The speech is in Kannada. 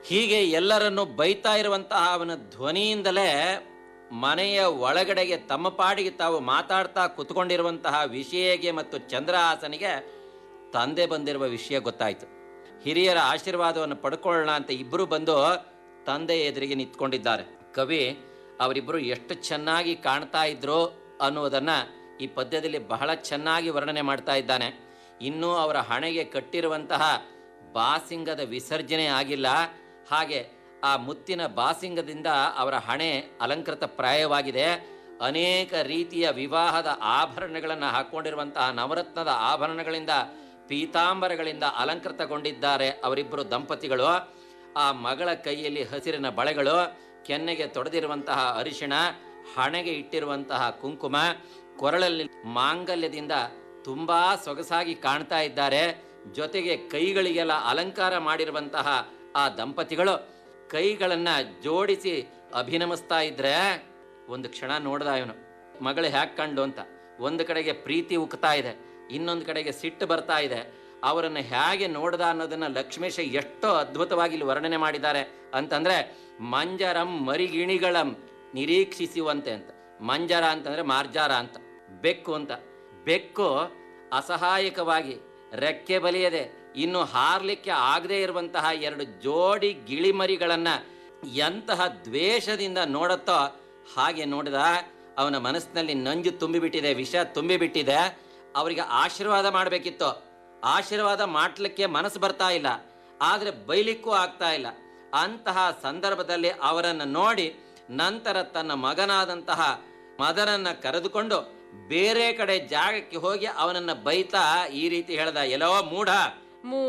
ಹೀಗೆ ಎಲ್ಲರನ್ನು ಬೈತಾ ಇರುವಂತಹ ಅವನ ಧ್ವನಿಯಿಂದಲೇ ಮನೆಯ ಒಳಗಡೆಗೆ ತಮ್ಮ ಪಾಡಿಗೆ ತಾವು ಮಾತಾಡ್ತಾ ಕುತ್ಕೊಂಡಿರುವಂತಹ ವಿಷಯಗೆ ಮತ್ತು ಚಂದ್ರಹಾಸನಿಗೆ ತಂದೆ ಬಂದಿರುವ ವಿಷಯ ಗೊತ್ತಾಯ್ತು ಹಿರಿಯರ ಆಶೀರ್ವಾದವನ್ನು ಪಡ್ಕೊಳ್ಳೋಣ ಅಂತ ಇಬ್ಬರು ಬಂದು ತಂದೆ ಎದುರಿಗೆ ನಿಂತ್ಕೊಂಡಿದ್ದಾರೆ ಕವಿ ಅವರಿಬ್ಬರು ಎಷ್ಟು ಚೆನ್ನಾಗಿ ಕಾಣ್ತಾ ಇದ್ರು ಅನ್ನುವುದನ್ನ ಈ ಪದ್ಯದಲ್ಲಿ ಬಹಳ ಚೆನ್ನಾಗಿ ವರ್ಣನೆ ಮಾಡ್ತಾ ಇದ್ದಾನೆ ಇನ್ನೂ ಅವರ ಹಣೆಗೆ ಕಟ್ಟಿರುವಂತಹ ಬಾಸಿಂಗದ ವಿಸರ್ಜನೆ ಆಗಿಲ್ಲ ಹಾಗೆ ಆ ಮುತ್ತಿನ ಬಾಸಿಂಗದಿಂದ ಅವರ ಹಣೆ ಅಲಂಕೃತ ಪ್ರಾಯವಾಗಿದೆ ಅನೇಕ ರೀತಿಯ ವಿವಾಹದ ಆಭರಣಗಳನ್ನು ಹಾಕೊಂಡಿರುವಂತಹ ನವರತ್ನದ ಆಭರಣಗಳಿಂದ ಪೀತಾಂಬರಗಳಿಂದ ಅಲಂಕೃತಗೊಂಡಿದ್ದಾರೆ ಅವರಿಬ್ಬರು ದಂಪತಿಗಳು ಆ ಮಗಳ ಕೈಯಲ್ಲಿ ಹಸಿರಿನ ಬಳೆಗಳು ಕೆನ್ನೆಗೆ ತೊಡೆದಿರುವಂತಹ ಅರಿಶಿಣ ಹಣೆಗೆ ಇಟ್ಟಿರುವಂತಹ ಕುಂಕುಮ ಕೊರಳಲ್ಲಿ ಮಾಂಗಲ್ಯದಿಂದ ತುಂಬಾ ಸೊಗಸಾಗಿ ಕಾಣ್ತಾ ಇದ್ದಾರೆ ಜೊತೆಗೆ ಕೈಗಳಿಗೆಲ್ಲ ಅಲಂಕಾರ ಮಾಡಿರುವಂತಹ ಆ ದಂಪತಿಗಳು ಕೈಗಳನ್ನ ಜೋಡಿಸಿ ಅಭಿನಮಿಸ್ತಾ ಇದ್ರೆ ಒಂದು ಕ್ಷಣ ನೋಡ್ದ ಇವನು ಮಗಳು ಹ್ಯಾಕ್ ಕಂಡು ಅಂತ ಒಂದು ಕಡೆಗೆ ಪ್ರೀತಿ ಉಕ್ತಾ ಇದೆ ಇನ್ನೊಂದು ಕಡೆಗೆ ಸಿಟ್ಟು ಬರ್ತಾ ಇದೆ ಅವರನ್ನು ಹೇಗೆ ನೋಡ್ದ ಅನ್ನೋದನ್ನ ಲಕ್ಷ್ಮೇಶ ಎಷ್ಟೋ ಅದ್ಭುತವಾಗಿ ಇಲ್ಲಿ ವರ್ಣನೆ ಮಾಡಿದ್ದಾರೆ ಅಂತಂದ್ರೆ ಮಂಜರಂ ಮರಿಗಿಣಿಗಳಂ ನಿರೀಕ್ಷಿಸುವಂತೆ ಅಂತ ಮಂಜರ ಅಂತಂದ್ರೆ ಮಾರ್ಜಾರ ಅಂತ ಬೆಕ್ಕು ಅಂತ ಬೆಕ್ಕು ಅಸಹಾಯಕವಾಗಿ ರೆಕ್ಕೆ ಬಲಿಯದೆ ಇನ್ನು ಹಾರ್ಲಿಕ್ಕೆ ಆಗದೆ ಇರುವಂತಹ ಎರಡು ಜೋಡಿ ಗಿಳಿಮರಿಗಳನ್ನ ಎಂತಹ ದ್ವೇಷದಿಂದ ನೋಡುತ್ತೋ ಹಾಗೆ ನೋಡಿದ ಅವನ ಮನಸ್ಸಿನಲ್ಲಿ ನಂಜು ತುಂಬಿಬಿಟ್ಟಿದೆ ವಿಷ ತುಂಬಿಬಿಟ್ಟಿದೆ ಅವರಿಗೆ ಆಶೀರ್ವಾದ ಮಾಡಬೇಕಿತ್ತು ಆಶೀರ್ವಾದ ಮಾಡ್ಲಿಕ್ಕೆ ಮನಸ್ಸು ಬರ್ತಾ ಇಲ್ಲ ಆದರೆ ಬೈಲಿಕ್ಕೂ ಆಗ್ತಾ ಇಲ್ಲ ಅಂತಹ ಸಂದರ್ಭದಲ್ಲಿ ಅವರನ್ನು ನೋಡಿ ನಂತರ ತನ್ನ ಮಗನಾದಂತಹ ಮದನನ್ನ ಕರೆದುಕೊಂಡು ಬೇರೆ ಕಡೆ ಜಾಗಕ್ಕೆ ಹೋಗಿ ಅವನನ್ನ ಬೈತಾ ಈ ರೀತಿ ಹೇಳ್ದ ಎಲ್ಲೋ ಮೂಢ ಮೂ